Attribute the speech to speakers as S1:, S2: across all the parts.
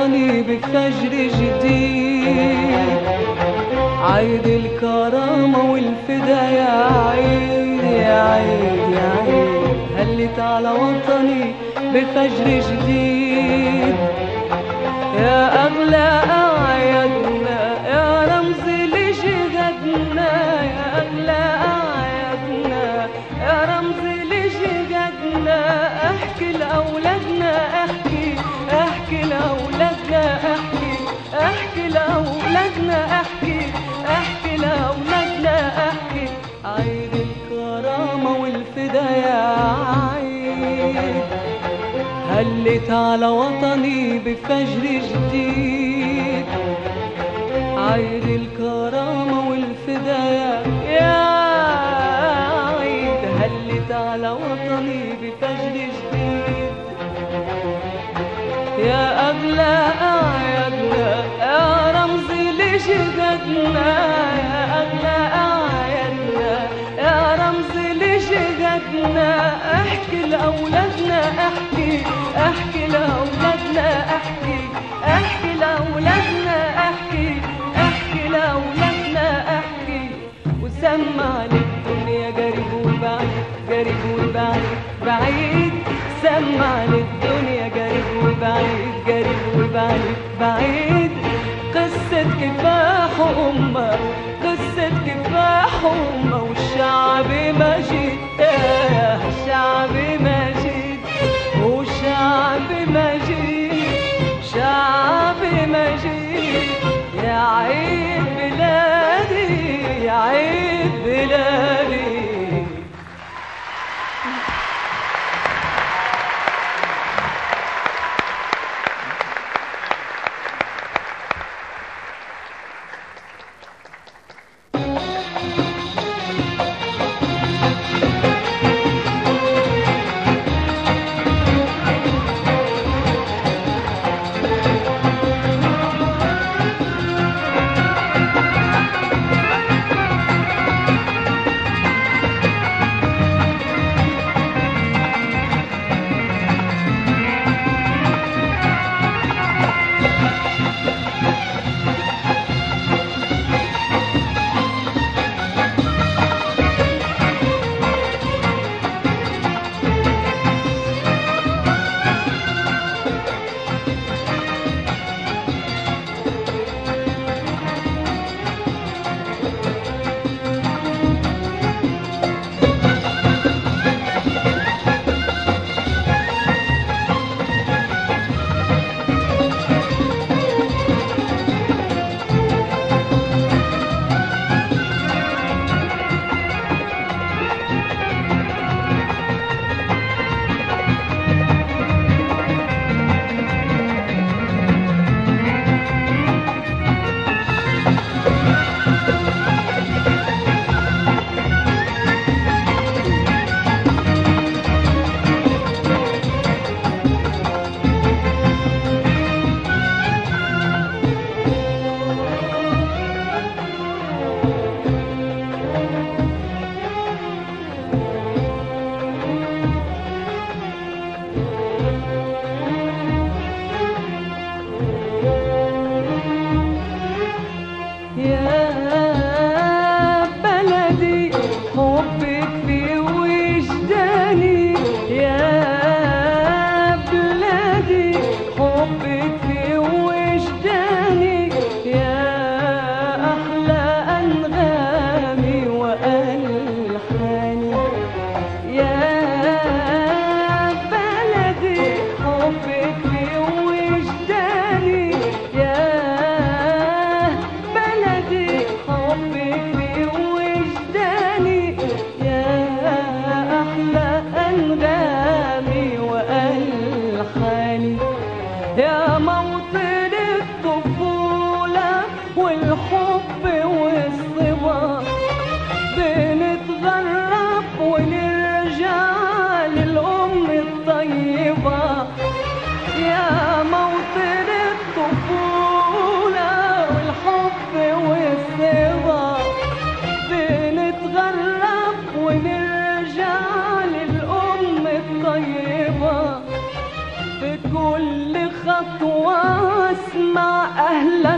S1: وطني بفجر جديد عيد الكرامة والفدا يا عيد يا عيد يا عيد هلت على وطني بفجر جديد يا أغلى أعيادنا يا رمز لجهدنا يا أغلى أعيادنا يا رمز لجهدنا احكي لأولادنا احكي احكي لأولادنا احكي احكي لأولادنا احكي احكي لأولادنا احكي عيد الكرامة والفدا يا عيد هلت على وطني بفجر جديد عيد الكرامة والفدايا يا عيد هلت على وطني بفجر جديد يا أغلى أعيادنا يا رمزي لجددنا يا أغلى أعيادنا يا رمزي لجددنا احكي لأولادنا احكي احكي لأولادنا احكي احكي لأولادنا احكي احكي لأولادنا احكي وسمع للدنيا قريب وبعيد قريب وبعيد بعيد سمع للدنيا قريب وبعيد قريب وبعيد بعيد قصة كفاح أمة قصة كفاح أمة والشعب مجيد يا الشعب مجيد وشعب مجيد شعب مجيد يا عيد بلادي يا عيد بلادي واسمع اهلا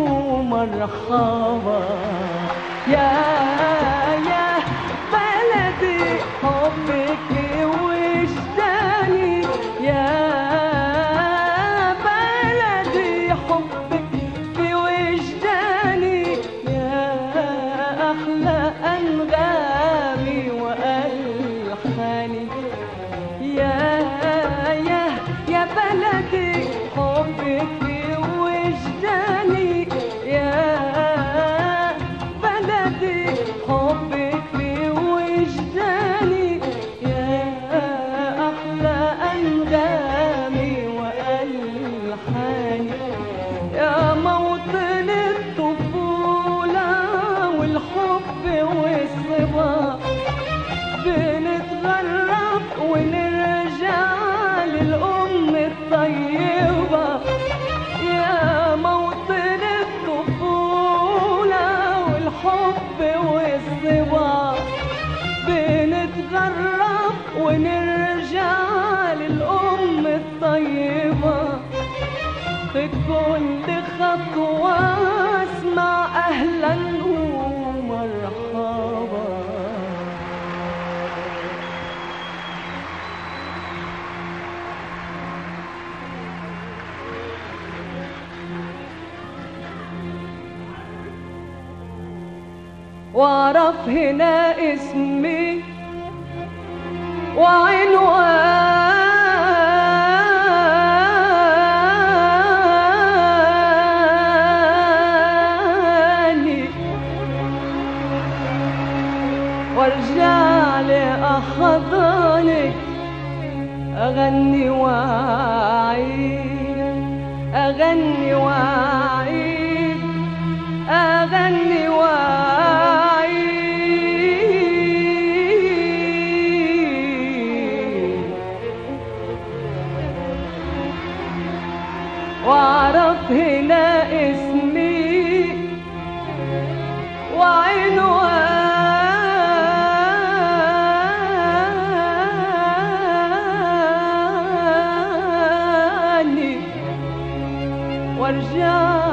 S1: ومرحبا يا يا بلدي حبك في وجداني يا بلدي حبك في وجداني يا احلى انغامي والحاني يا يا يا بلدي حبك في وجداني يا بلدي حبك في وجداني يا أحلى أنغامي وألحاني يا موطن الطفولة والحب والصبا بنتغرب ونرجع للأم الطيبة يا موطن الطفولة والحب والصبا بنتغرب ونرجع للأم الطيبة في كل خطوة اسمع أهلا ومرحبا واعرف هنا اسمي وعنواني وارجع لأحضانك أغني وأعيد أغني وأعيد أغني وأعيد واعرف هنا اسمي وعنواني وارجع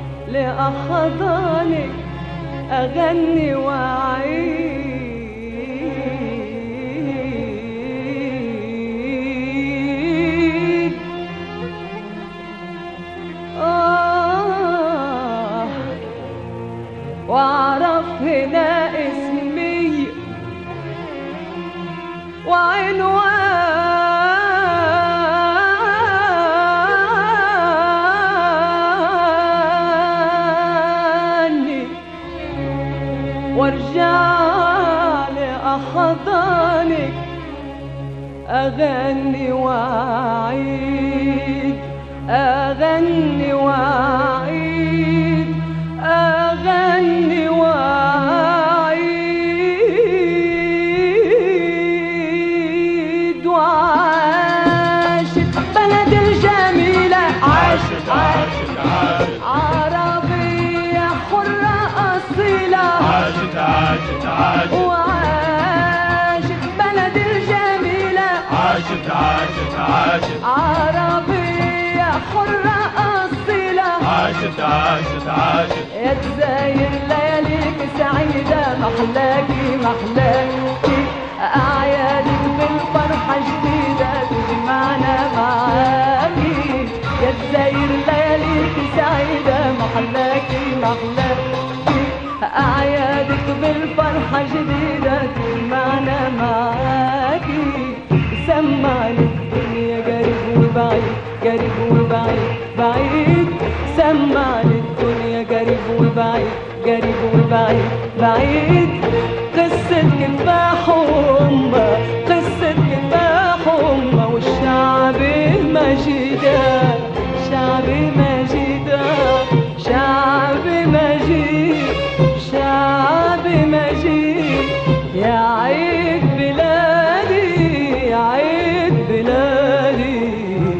S1: لأحضانك أغني وأعيد آه واعرف هنا اسمي وعنواني وارجع لأحضانك أغني وأعيد أغني وأعيد أغني وأعيد وعاشت بلد الجميلة عاشت
S2: عاشت عاشت
S1: عربية حرة أصيلة
S2: عاشت عاشت عاشت
S1: وعاشت بلد الجميلة
S2: عاشت عاشت عاشت
S1: عربية حرة أصيلة
S2: عاشت عاشت عاشت
S1: يا تزاير لياليك سعيدة محلاكي محلاكي أعيادك بالفرحة جديدة تجمعنا معاكي يا تزاير لياليك سعيدة محلاكي محلاكي أعيادك بالفرحة جديدة تجمعنا معاكي سمعني الدنيا قريب وبعيد قريب وبعيد بعيد سمعني الدنيا قريب وبعيد قريب وبعيد بعيد قصة كفاح أمة قصة كفاح أمة والشعب مجيدة شعب مجيدة شعب مجيد شعب مجيد يا عيد بلادي يا عيد بلادي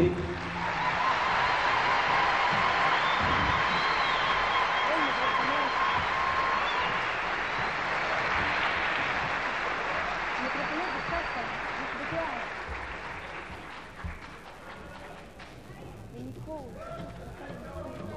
S3: الميكروفونات بتكسر مش بتاعك الميكروفون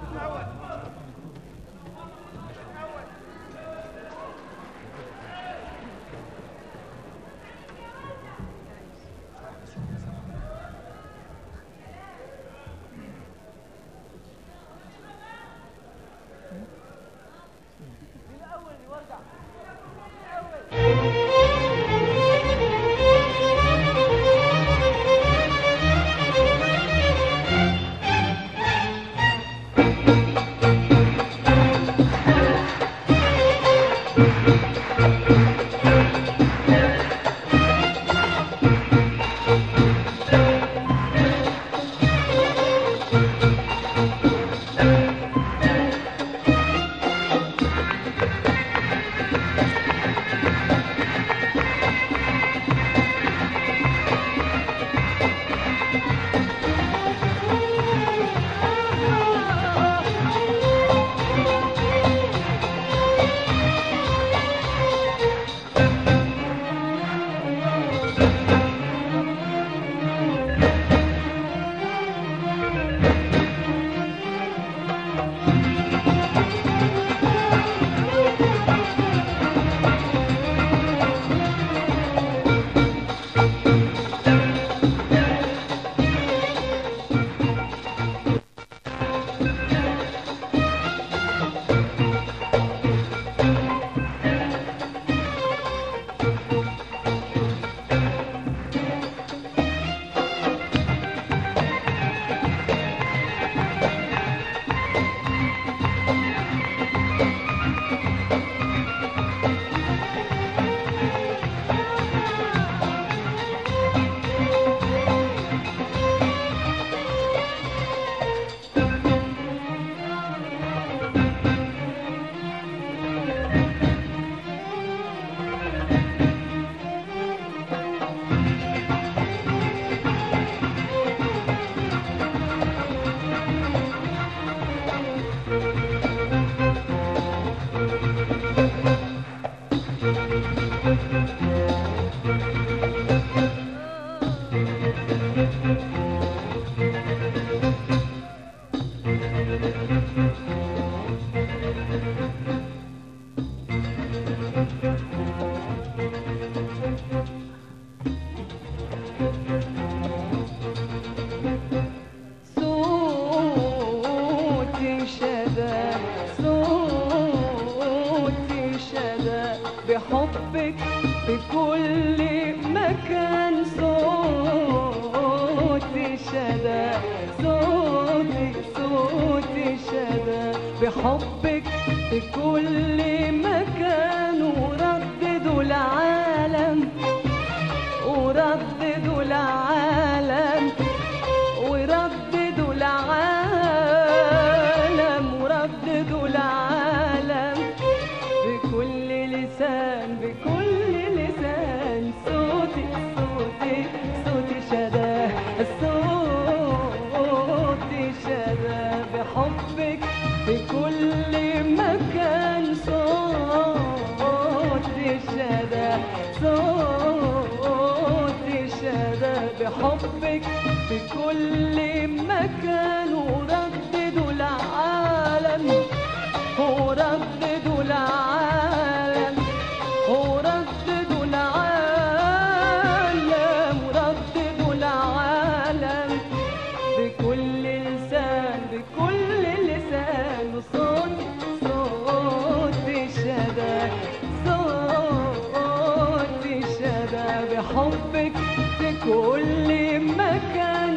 S1: كل مكان صوتي شدا صوتي صوتي شدا بحبك في كل مكان ورددوا العالم ورددوا العالم ورددوا العالم ورددوا العالم بكل لسان بكل لسان صوتي صوتي صوتي شدا صوتي شدا بحبك في كل مكان صوتي شدا صوتي شدا بحبك في كل مكان ورددوا العالم ورددوا العالم ورددوا العالم ورددوا العالم بكل لسان بكل لسان صوت صوت الشدا صوت الشدا بحبك في كل مكان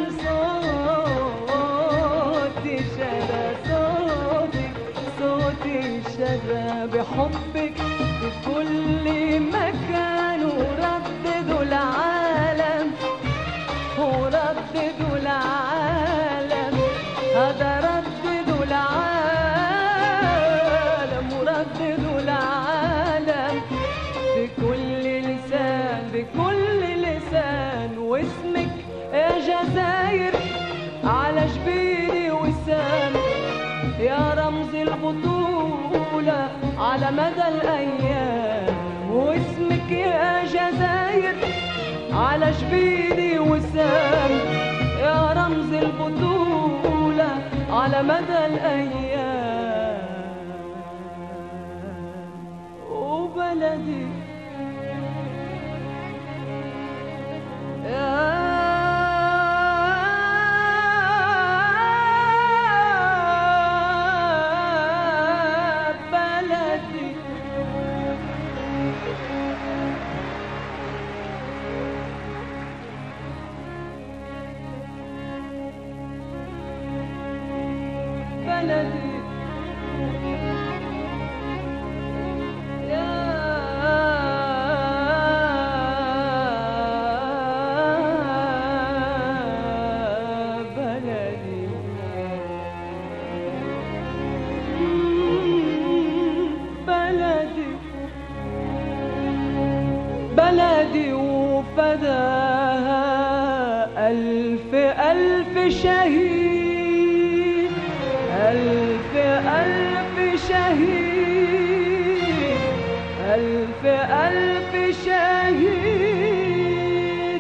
S1: صوت الشدا صوتي صوتي الشدا بحبك في كل مكان ورددوا العالم ورددوا العالم هذا رددوا العالم ورددوا العالم بكل لسان بكل لسان واسمك يا جزاير على جبيني وسام يا رمز البطولة على مدى الأيام واسمك يا جزاير على جبيني وسام يا رمز البطولة على مدى الأيام وبلدي يا بلدي بلدي يا بلدي بلدي بلدي وفداها ألف ألف شهيد ألف ألف شهيد ألف ألف شهيد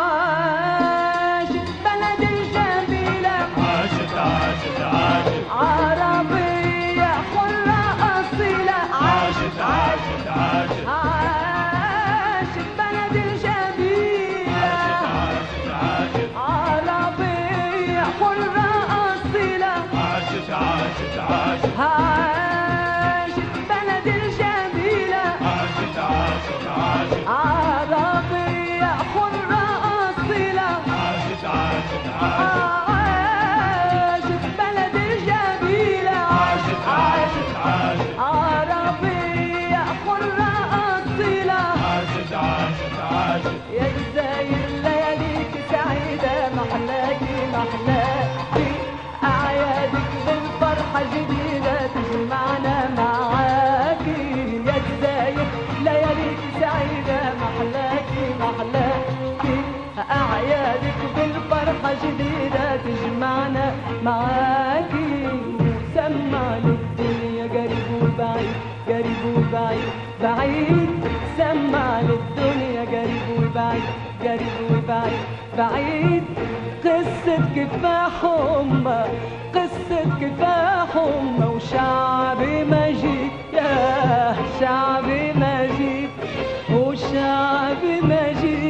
S1: وعاشت بلد الجميلة
S2: عاشت عاشت عاشت
S1: عربية حرة أصيلة
S2: عاشت عاشت عاشت
S1: عاشت بلد الجميلة
S2: عاشت عاشت
S1: عربية حرة أصيلة
S2: عاشت عاشت عاشت
S1: عاشت بلد الجميلة
S2: عاشت عاشت عاشت
S1: عربية حرة أصيلة
S2: عاشت عاشت عاشت
S1: عاشت بلد الجميلة
S2: عاشت عاشت عاشت
S1: عربية حرة أصيلة
S2: عاشت عاشت عاشت
S1: يا جزاير لياليك سعيدة محلاكي محلاكي أعيادك بالفرحة جديدة تجمعنا معاكي يا جزاير لياليك سعيدة محلاكي محلاكي أعيادك بالفرحة جديدة تجمعنا معاكي وسمع للدنيا قريب وبعيد قريب وبعيد بعيد سمع للدنيا قريب وبعيد قريب وبعيد بعيد قصة كفاحهم قصة كفاحهم وشعب مجيد يا شعب مجيد وشعب مجيد